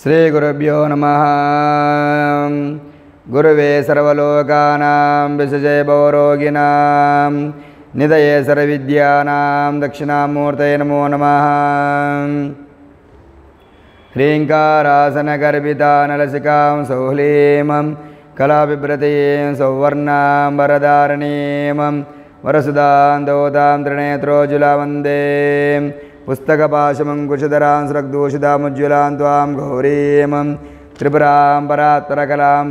శ్రీగురుభ్యో నమ గురువే సర్వలోకానాం విసజయ భవరోగిణాం నిదయే సర్వవిద్యానాం దక్షిణామూర్తయ నమో నమ హ్రీంకారాసనగర్భితానలసికాం సౌహ్లీమం కళాబిభ్రతీం సౌవర్ణాం వరదారణీమం వరసుదాం దోతాం త్రినేత్రోజులా వందే పుస్తకపాశమంకుశధరాం స్రగ్దూషితాముజ్వలాం త్వాం గౌరీమం త్రిపురాం పరాత్పరకలాం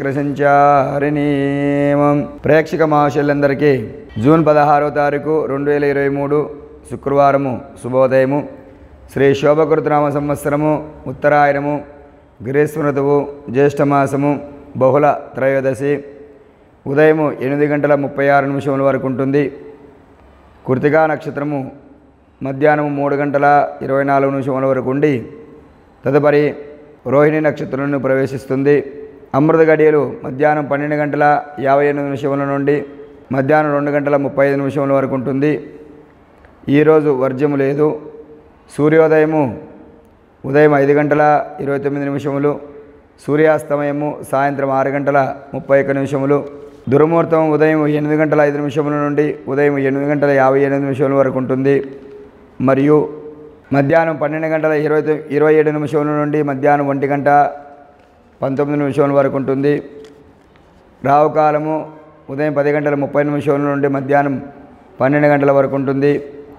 శ్రీశక్రసంచారిణీమం ప్రేక్షక మహాశయులందరికీ జూన్ పదహారో తారీఖు రెండు వేల ఇరవై మూడు శుక్రవారము శుభోదయము శ్రీ శోభకృతనామ సంవత్సరము ఉత్తరాయణము గిరీశ్వరతువు జ్యేష్ఠమాసము బహుళ త్రయోదశి ఉదయము ఎనిమిది గంటల ముప్పై ఆరు నిమిషముల వరకు ఉంటుంది కృతికా నక్షత్రము మధ్యాహ్నం మూడు గంటల ఇరవై నాలుగు నిమిషముల వరకు ఉండి తదుపరి రోహిణి నక్షత్రంను ప్రవేశిస్తుంది అమృత గడియలు మధ్యాహ్నం పన్నెండు గంటల యాభై ఎనిమిది నిమిషముల నుండి మధ్యాహ్నం రెండు గంటల ముప్పై ఐదు నిమిషముల వరకు ఉంటుంది ఈరోజు వర్జ్యము లేదు సూర్యోదయము ఉదయం ఐదు గంటల ఇరవై తొమ్మిది నిమిషములు సూర్యాస్తమయము సాయంత్రం ఆరు గంటల ముప్పై ఒక్క నిమిషములు దుర్ముహూర్తం ఉదయం ఎనిమిది గంటల ఐదు నిమిషముల నుండి ఉదయం ఎనిమిది గంటల యాభై ఎనిమిది నిమిషముల వరకు ఉంటుంది మరియు మధ్యాహ్నం పన్నెండు గంటల ఇరవై తొ- ఇరవై ఏడు నిమిషముల నుండి మధ్యాహ్నం ఒంటి గంట పంతొమ్మిది నిమిషముల వరకు ఉంటుంది రావుకాలము ఉదయం పది గంటల ముప్పై నిమిషముల నుండి మధ్యాహ్నం పన్నెండు గంటల వరకు ఉంటుంది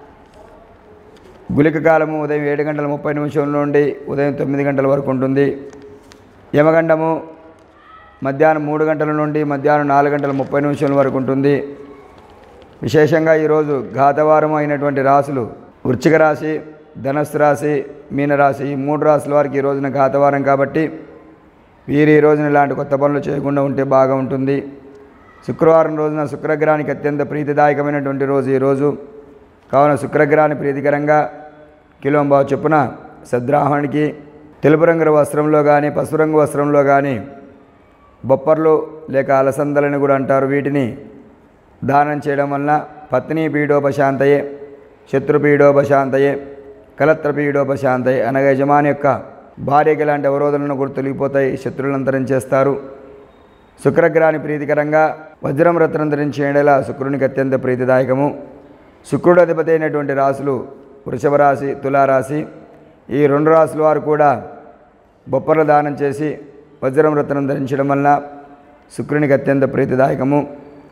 గులిక కాలము ఉదయం ఏడు గంటల ముప్పై నిమిషముల నుండి ఉదయం తొమ్మిది గంటల వరకు ఉంటుంది యమగండము మధ్యాహ్నం మూడు గంటల నుండి మధ్యాహ్నం నాలుగు గంటల ముప్పై నిమిషాల వరకు ఉంటుంది విశేషంగా ఈరోజు ఘాతవారం అయినటువంటి రాశులు వృశ్చిక రాశి ధనస్సు రాశి మీనరాశి ఈ మూడు రాశుల వారికి ఈ రోజున ఘాతవారం కాబట్టి వీరు ఈ రోజున ఇలాంటి కొత్త పనులు చేయకుండా ఉంటే బాగా ఉంటుంది శుక్రవారం రోజున శుక్రగ్రహానికి అత్యంత ప్రీతిదాయకమైనటువంటి రోజు ఈరోజు కావున శుక్రగ్రహాన్ని ప్రీతికరంగా కిలోంబావు చొప్పున సద్రాహునికి తెలుపు రంగు వస్త్రంలో కానీ పసుపు రంగు వస్త్రంలో కానీ బొప్పర్లు లేక అలసందలని కూడా అంటారు వీటిని దానం చేయడం వలన పత్ని పీడోపశాంతయే శత్రుపీడోపశాంతయే కలత్రపీడోపశాంతయే అనగా యజమాని యొక్క భార్యకి ఇలాంటి అవరోధనలు కూడా తొలగిపోతాయి శత్రువులను అంతరించేస్తారు శుక్రగ్రహాన్ని ప్రీతికరంగా వజ్రం రత్నం ధరించేయడలా శుక్రునికి అత్యంత ప్రీతిదాయకము శుక్రుడు అధిపతి అయినటువంటి రాశులు వృషభ రాశి తులారాశి ఈ రెండు రాశుల వారు కూడా బొప్పర్ల దానం చేసి వజ్రం రత్నం ధరించడం వలన శుక్రునికి అత్యంత ప్రీతిదాయకము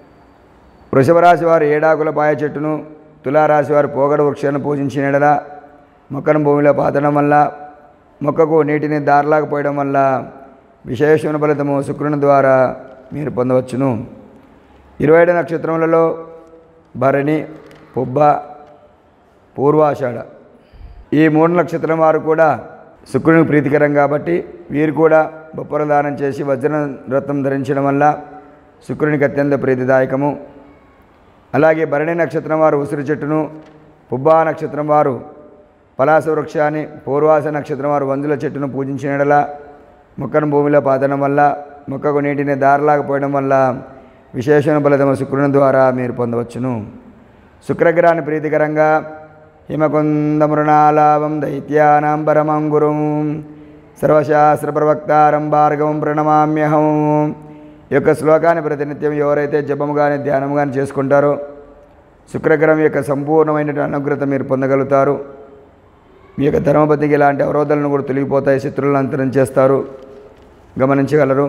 వృషభ రాశి వారు ఏడాకుల పాయ చెట్టును తులారాశి వారు పోగడ వృక్షాన్ని పూజించిన ఎడల మొక్కను భూమిలో పాతడం వల్ల మొక్కకు నీటిని దారిలాగా పోయడం వల్ల విశేషమైన ఫలితము శుక్రుని ద్వారా మీరు పొందవచ్చును ఇరవై ఏడు నక్షత్రములలో భరణి పుబ్బ పూర్వాషాఢ ఈ మూడు నక్షత్రం వారు కూడా శుక్రునికి ప్రీతికరం కాబట్టి వీరు కూడా బొప్పర దానం చేసి వజ్ర రత్నం ధరించడం వల్ల శుక్రునికి అత్యంత ప్రీతిదాయకము అలాగే భరణి నక్షత్రం వారు ఉసిరి చెట్టును పుబ్బా నక్షత్రం వారు పలాస వృక్షాన్ని పూర్వాస నక్షత్రం వారు వంజుల చెట్టును పూజించినడలా మొక్కను భూమిలో పాతడం వల్ల మొక్కకు నీటిని దారిలాగా పోయడం వల్ల విశేషణ ఫలితము శుక్రుని ద్వారా మీరు పొందవచ్చును శుక్రగ్రహాన్ని ప్రీతికరంగా హిమకుందమృణాలాభం దైత్యానాం పరమం గురుం సర్వశాస్త్ర ప్రవక్తారం భార్గవం ప్రణమామ్యహం ఈ యొక్క శ్లోకాన్ని ప్రతినిత్యం ఎవరైతే జపము కానీ ధ్యానం కానీ చేసుకుంటారో శుక్రగ్రహం యొక్క సంపూర్ణమైన అనుగ్రత మీరు పొందగలుగుతారు మీ యొక్క ధర్మపతికి ఇలాంటి అవరోధాలను కూడా తొలగిపోతాయి శత్రువులను అంతరం చేస్తారు గమనించగలరు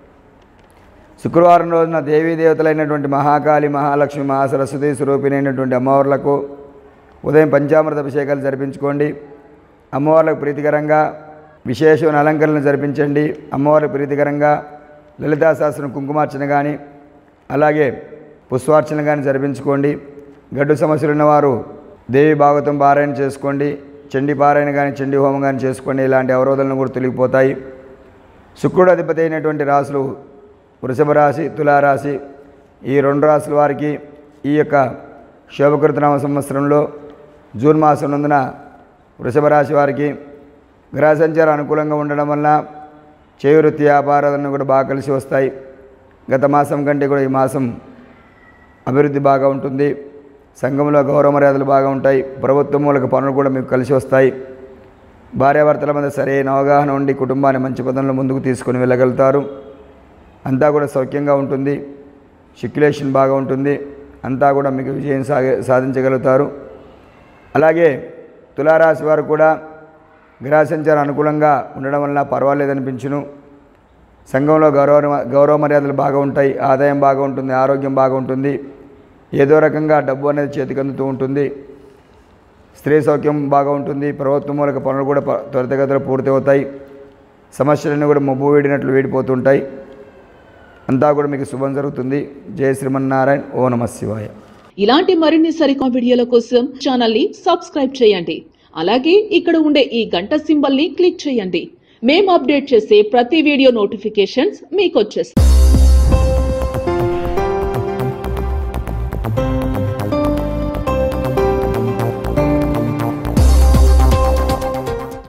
శుక్రవారం రోజున దేవీ దేవతలైనటువంటి మహాకాళి మహాలక్ష్మి మహాసరస్వతి స్వరూపిణైనటువంటి అమ్మవార్లకు ఉదయం పంచామృత అభిషేకాలు జరిపించుకోండి అమ్మవార్లకు ప్రీతికరంగా విశేషమైన అలంకరణలు జరిపించండి అమ్మవారికి ప్రీతికరంగా లలితా శాస్త్రం కుంకుమార్చన కానీ అలాగే పుష్పార్చన కానీ జరిపించుకోండి గడ్డు సమస్యలు ఉన్నవారు దేవి భాగవతం పారాయణ చేసుకోండి చండీ పారాయణ కానీ చండీ హోమం కానీ చేసుకోండి ఇలాంటి అవరోధాలను కూడా తొలగిపోతాయి శుక్రుడు అధిపతి అయినటువంటి రాశులు వృషభ రాశి తులారాశి ఈ రెండు రాశుల వారికి ఈ యొక్క శోభకృతనామ సంవత్సరంలో జూన్ మాసం నందున వృషభ రాశి వారికి గ్రహ సంచారం అనుకూలంగా ఉండడం వలన చేయి వృత్తి వ్యాపారాలను కూడా బాగా కలిసి వస్తాయి గత మాసం కంటే కూడా ఈ మాసం అభివృద్ధి బాగా ఉంటుంది సంఘంలో గౌరవ మర్యాదలు బాగా ఉంటాయి ప్రభుత్వం మూలక పనులు కూడా మీకు కలిసి వస్తాయి భార్యాభర్తల మధ్య సరైన అవగాహన ఉండి కుటుంబాన్ని మంచి పదంలో ముందుకు తీసుకొని వెళ్ళగలుగుతారు అంతా కూడా సౌఖ్యంగా ఉంటుంది సిక్యులేషన్ బాగా ఉంటుంది అంతా కూడా మీకు విజయం సాగే సాధించగలుగుతారు అలాగే తులారాశి వారు కూడా గ్రహ సంచారం అనుకూలంగా ఉండడం వల్ల పర్వాలేదనిపించును సంఘంలో గౌరవ గౌరవ మర్యాదలు బాగా ఉంటాయి ఆదాయం బాగా ఉంటుంది ఆరోగ్యం బాగా ఉంటుంది ఏదో రకంగా డబ్బు అనేది చేతికి అందుతూ ఉంటుంది స్త్రీ సౌఖ్యం బాగా ఉంటుంది ప్రభుత్వం మూలక పనులు కూడా ప- త్వరితగతిలో పూర్తి అవుతాయి సమస్యలన్నీ కూడా మబ్బు వేడినట్లు వేడిపోతుంటాయి అంతా కూడా మీకు శుభం జరుగుతుంది జయ శ్రీమన్నారాయణ ఓ నమ శివాయ ఇలాంటి మరిన్ని సరికొత్త వీడియోల కోసం ఛానల్ ని సబ్స్క్రైబ్ చేయండి అలాగే ఇక్కడ ఉండే ఈ గంట సింబల్ ని క్లిక్ చేయండి మేము అప్డేట్ చేసే ప్రతి వీడియో నోటిఫికేషన్స్ మీకు వచ్చేస్తాయి